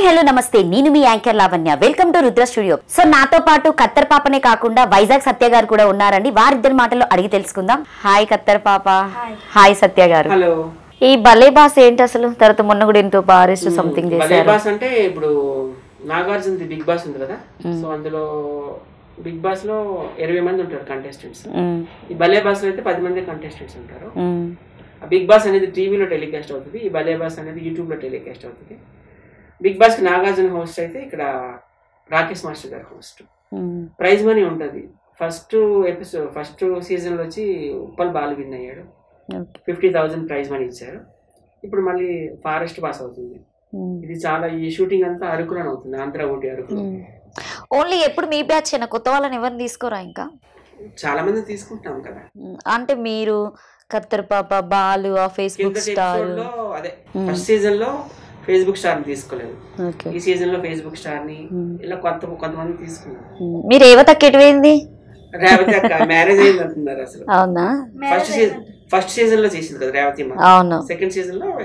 Hello నమస్తే నేను మీ anchor Lavanya welcome to Rudra studio so నాతో పాటు కత్తర్ పాపనే కాకుండా వైజాగ్ సత్య గారు కూడా ఉన్నారండి వారిద్దరి మాటల్లో అడిగి తెలుసుకుందాం హాయ్ కత్తర్ పాప హాయ్ సత్య గారు హలో ఈ బలే బాస్ ఏంటి అసలు తర్వాత మొన్న కూడా ఎంతో బారెస్ట్ సంథింగ్ భలే చేశారు బాస్ అంటే ఇప్పుడు నాగార్జునది బిగ్ బాస్ ఉంది కదా సో అందులో బిగ్ బాస్ లో ఇరవై మంది ఉంటారు కంటెస్టెంట్స్ మ్మ్. ఈ భలే బాస్ లో అయితే పది మంది కంటెస్టెంట్స్ ఉంటారు మ్మ్. ఆ బిగ్ బాస్ అనేది టీవీలో టెలికాస్ట్ అవుతుంది ఈ భలే బాస్ అనేది యూట్యూబ్ లో టెలికాస్ట్ అవుతుంది బిగ్ బాస్ కి నాగార్జున హోస్ట్ అయితే ఇక్కడ రాకేష్ మాస్టర్ గారు హోస్ట్ మ్మ్. ప్రైజ్ మనీ ఉంటుంది ఫస్ట్ ఎపిసోడ్ ఫస్ట్ సీజన్ లో వచ్చి ఉప్పల్ బాలు విన్ అయ్యాడు okay. Fifty thousand prize money ఇచ్చారు ఇప్పుడు మళ్ళీ ఫారెస్ట్ బాస్ అవుతుంది మ్మ్. ఇది చాలా ఈ షూటింగ్ అంతా అరకులోనే అవుతుంది ఆంధ్ర ఊటి అరకు మ్మ్. ఓన్లీ ఎప్పుడు మీ బ్యాచ్ అయినా కొత్త వాళ్ళని ఎవరిని తీసుకోరా ఇంకా చాలా మంది తీసుకుంటాం కదా మ్మ్. అంటే మీరు కత్తర్ పాప బాలు ఆ ఫేస్బుక్ కిందటి స్టార్ ఎపిసోడ్ లో అదే ఫస్ట్ సీజన్ లో ఫేస్బుక్ స్టార్ ని తీసుకోలేదు ఓకే ఈ సీజన్ లో ఫేస్బుక్ స్టార్ ని మ్మ్. ఇలా కొత్త కొంతమంది తీసుకున్నారు మ్మ్. మీరు ఏవో తక్కెటిపోయింది రేవతి అక్క మ్యారేజ్ అయింది అంటున్నారు అసలు అవునా ఫస్ట్ సీజన్ ఫస్ట్ సీజన్ లో చేసింది కదా రేవతి అవును సెకండ్ సీజన్ లో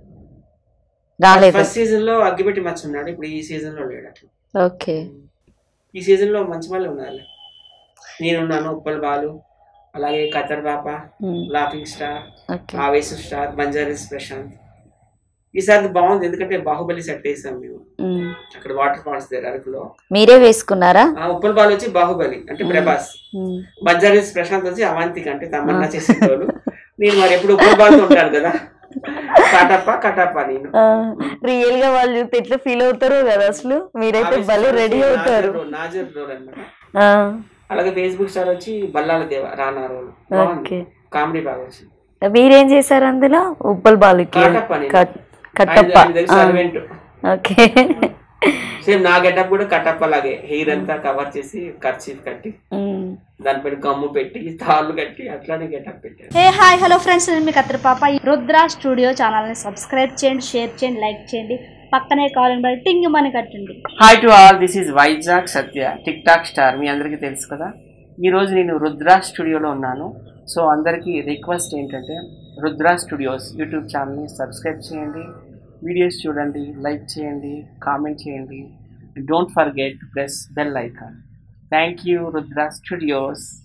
రాలేదు ఫస్ట్ సీజన్ లో అగ్గిపెట్టి మచ్చ ఉన్నాడు ఇప్పుడు ఈ సీజన్ లో లేడు అట్లా ఓకే ఈ సీజన్ లో మంచి వాళ్ళు ఉన్నారు నేనున్నాను ఉప్పల్ బాలు అలాగే కతర్ పాప మ్మ్. లాఫింగ్ స్టార్ ఓకే ఆవేశం స్టార్ బంజారీస్ ప్రశాంత్ ఈసారి బాగుంది ఎందుకంటే బాహుబలి సెట్ వేసాం మేము మ్మ్. అక్కడ వాటర్ ఫాల్స్ దగ్గర అరకులో మీరే వేసుకున్నారా ఆ ఉప్పల్ బాల్ వచ్చి బాహుబలి అంటే ప్రభాస్ మ్మ్. బంజారీస్ ప్రశాంత్ వచ్చి అవంతిక అంటే తమన్నా చేసిన వాళ్ళు నేను మరి ఎప్పుడు ఉప్పల్ బాల్ ఉంటాను కదా కటప్ప కటప్ప నేను రియల్ గా వాళ్ళు చూస్తే ఎట్లా ఫీల్ అవుతారో కదా అసలు మీరైతే ఆవేశం భలే వచ్చి రెడీ అవుతారు నాజర్ రోల్- నాజర్ రోల్ అన్నమాట ఆ, అలాగే ఫేస్బుక్ స్టార్ వచ్చి బల్లాల దేవ రానా రోల్ బాగుంది ఓకే కామెడీ బాగా వచ్చింది మీరేం చేశారు అందులో ఉప్పల్ బాలుకి కటప్ప నేను. కట్- ఆయన కట్టప్ప ఆయన దగ్గర సర్వెంట్ ఓకే సేమ్ నా గెటప్ కూడా కటప్ప లాగే హెయిర్ అంతా కవర్ చేసి ఖర్చు కట్టి మ్మ్. దానిపైన గమ్ము పెట్టి తాళ్ళు కట్టి అట్లానే గెటప్ పెట్టారు హే హాయ్ హలో ఫ్రెండ్స్ నేను మీ కత్తిరి పాప రుద్ర స్టూడియో ఛానల్ని సబ్స్క్రైబ్ చేయండి షేర్ చేయండి లైక్ చేయండి పక్కనే కావాలని బట్టి టింగ్ మని కట్టండి hi to all this is Vizag Satya TikTok star మీ అందరికీ తెలుసు కదా ఈరోజు నేను రుద్ర స్టూడియోలో ఉన్నాను సో అందరికీ రిక్వెస్ట్ ఏంటంటే రుద్ర స్టూడియోస్ యూట్యూబ్ ఛానల్ని సబ్స్క్రైబ్ చేయండి వీడియోస్ చూడండి లైక్ చేయండి కామెంట్ చేయండి don't forget press bell icon thank you Rudra studios